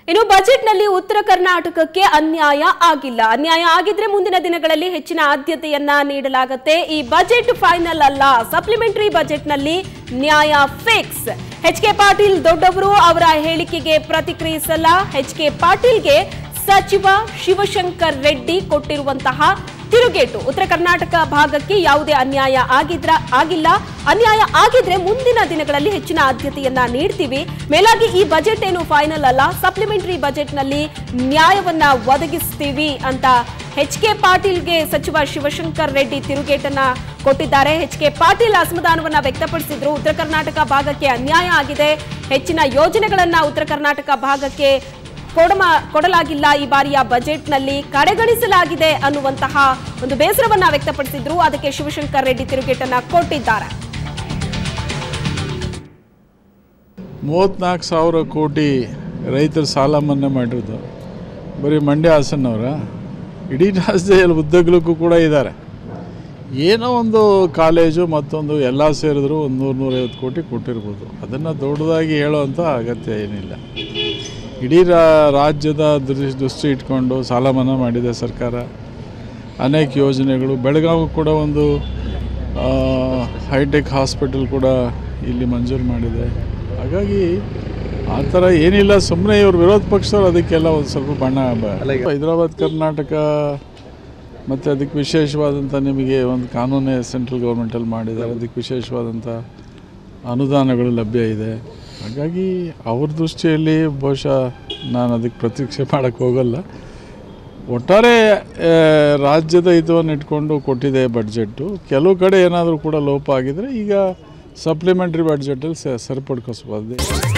ಇನ್ನು ಬಜೆಟ್ನಲ್ಲಿ ಉತ್ತರ ಕರ್ನಾಟಕಕ್ಕೆ ಅನ್ಯಾಯ ಆಗಿಲ್ಲ ಅನ್ಯಾಯ ಆಗಿದ್ರೆ ಮುಂದಿನ ದಿನಗಳಲ್ಲಿ ಹೆಚ್ಚಿನ ಆದ್ಯತೆಯನ್ನ ನೀಡಲಾಗುತ್ತೆ ಈ ಬಜೆಟ್ ಫೈನಲ್ ಅಲ್ಲ ಸಪ್ಲಿಮೆಂಟರಿ ಬಜೆಟ್ನಲ್ಲಿ ನ್ಯಾಯ ಫಿಕ್ಸ್ ಎಚ್ ಕೆ ಪಾಟೀಲ್ ದೊಡ್ಡವರು ಅವರ ಹೇಳಿಕೆಗೆ ಪ್ರತಿಕ್ರಿಯಿಸಲ್ಲ ಎಚ್ ಕೆ ಪಾಟೀಲ್ಗೆ ಸಚಿವ ಶಿವಶಂಕರ್ ರೆಡ್ಡಿ ಕೊಟ್ಟಿರುವಂತಹ ತಿರುಗೇಟು ಉತ್ತರ ಕರ್ನಾಟಕ ಭಾಗಕ್ಕೆ ಯಾವುದೇ ಅನ್ಯಾಯ ಆಗಿದ್ರ ಆಗಿಲ್ಲ ಅನ್ಯಾಯ ಆಗಿದ್ರೆ ಮುಂದಿನ ದಿನಗಳಲ್ಲಿ ಹೆಚ್ಚಿನ ಆದ್ಯತೆಯನ್ನ ನೀಡ್ತೀವಿ ಮೇಲಾಗಿ ಈ ಬಜೆಟ್ ಏನು ಫೈನಲ್ ಅಲ್ಲ ಸಪ್ಲಿಮೆಂಟರಿ ಬಜೆಟ್ನಲ್ಲಿ ನ್ಯಾಯವನ್ನ ಒದಗಿಸ್ತೀವಿ ಅಂತ ಎಚ್ ಕೆ ಪಾಟೀಲ್ಗೆ ಸಚಿವ ಶಿವಶಂಕರ್ ರೆಡ್ಡಿ ತಿರುಗೇಟನ್ನ ಕೊಟ್ಟಿದ್ದಾರೆ ಎಚ್ ಕೆ ಪಾಟೀಲ್ ಅಸಮಾಧಾನವನ್ನ ವ್ಯಕ್ತಪಡಿಸಿದ್ರು ಉತ್ತರ ಕರ್ನಾಟಕ ಭಾಗಕ್ಕೆ ಅನ್ಯಾಯ ಆಗಿದೆ ಹೆಚ್ಚಿನ ಯೋಜನೆಗಳನ್ನ ಉತ್ತರ ಕರ್ನಾಟಕ ಭಾಗಕ್ಕೆ ಕೊಡಮ ಕೊಡಲಾಗಿಲ್ಲ ಈ ಬಾರಿಯ ಬಜೆಟ್ನಲ್ಲಿ ಕಡೆಗಣಿಸಲಾಗಿದೆ ಅನ್ನುವಂತಹ ಒಂದು ಬೇಸರವನ್ನ ವ್ಯಕ್ತಪಡಿಸಿದ್ರು ಅದಕ್ಕೆ ಶಿವಶಂಕರ್ ರೆಡ್ಡಿ ತಿರುಗೇಟನ್ನ ಕೊಟ್ಟಿದ್ದಾರೆ ಮೂವತ್ತ್ನಾಲ್ಕು ಸಾವಿರ ಕೋಟಿ ರೈತರ ಸಾಲ ಮನ್ನಾ ಮಾಡಿರೋದು ಬರೀ ಮಂಡ್ಯ ಹಾಸನ್ನವರ ಇಡೀ ರಾಜ್ಯದಲ್ಲಿ ಉದ್ದಗಲಕ್ಕೂ ಕೂಡ ಇದ್ದಾರೆ ಏನೋ ಒಂದು ಕಾಲೇಜು ಮತ್ತೊಂದು ಎಲ್ಲ ಸೇರಿದ್ರು ಒಂದು ನೂರು ನೂರೈವತ್ತು ಕೋಟಿ ಕೊಟ್ಟಿರ್ಬೋದು ಅದನ್ನು ದೊಡ್ಡದಾಗಿ ಹೇಳೋವಂಥ ಅಗತ್ಯ ಏನಿಲ್ಲ ಇಡೀ ರಾ- ರಾಜ್ಯದ ದೃಷ್ಟಿ ದೃಷ್ಟಿ ಇಟ್ಕೊಂಡು ಸಾಲ ಮನ್ನಾ ಮಾಡಿದೆ ಸರ್ಕಾರ ಅನೇಕ ಯೋಜನೆಗಳು ಬೆಳಗಾವಿ ಕೂಡ ಒಂದು ಹೈಟೆಕ್ ಹಾಸ್ಪಿಟಲ್ ಕೂಡ ಇಲ್ಲಿ ಮಂಜೂರು ಮಾಡಿದೆ ಹಾಗಾಗಿ ಆ ಥರ ಏನಿಲ್ಲ ಸುಮ್ಮನೆ ಇವರು ವಿರೋಧ ಪಕ್ಷದವ್ರು ಅದಕ್ಕೆಲ್ಲ ಒಂದು ಸ್ವಲ್ಪ ಬಣ್ಣ ಬ- ಹೈದರಾಬಾದ್ ಕರ್ನಾಟಕ ಮತ್ತು ಅದಕ್ಕೆ ವಿಶೇಷವಾದಂಥ ನಿಮಗೆ ಒಂದು ಕಾನೂನೇ ಸೆಂಟ್ರಲ್ ಗೌರ್ಮೆಂಟಲ್ಲಿ ಮಾಡಿದ್ದಾರೆ ಅದಕ್ಕೆ ವಿಶೇಷವಾದಂಥ ಅನುದಾನಗಳು ಲಭ್ಯ ಇದೆ ಹಾಗಾಗಿ ಅವ್ರ ದೃಷ್ಟಿಯಲ್ಲಿ ಬಹುಶಃ ನಾನು ಅದಕ್ಕೆ ಪ್ರತೀಕ್ಷೆ ಮಾಡೋಕ್ಕೆ ಹೋಗಲ್ಲ ಒಟ್ಟಾರೆ ಆ, ರಾಜ್ಯದ ಹಿತವನ್ನು ಇಟ್ಕೊಂಡು ಕೊಟ್ಟಿದೆ ಬಡ್ಜೆಟ್ಟು ಕೆಲವು ಕಡೆ ಏನಾದರೂ ಕೂಡ ಲೋಪ ಆಗಿದರೆ ಈಗ ಸಪ್ಲಿಮೆಂಟ್ರಿ ಬಡ್ಜೆಟಲ್ಲಿ ಸರಿಪಡ್ಕೋಸ್ಬೋದು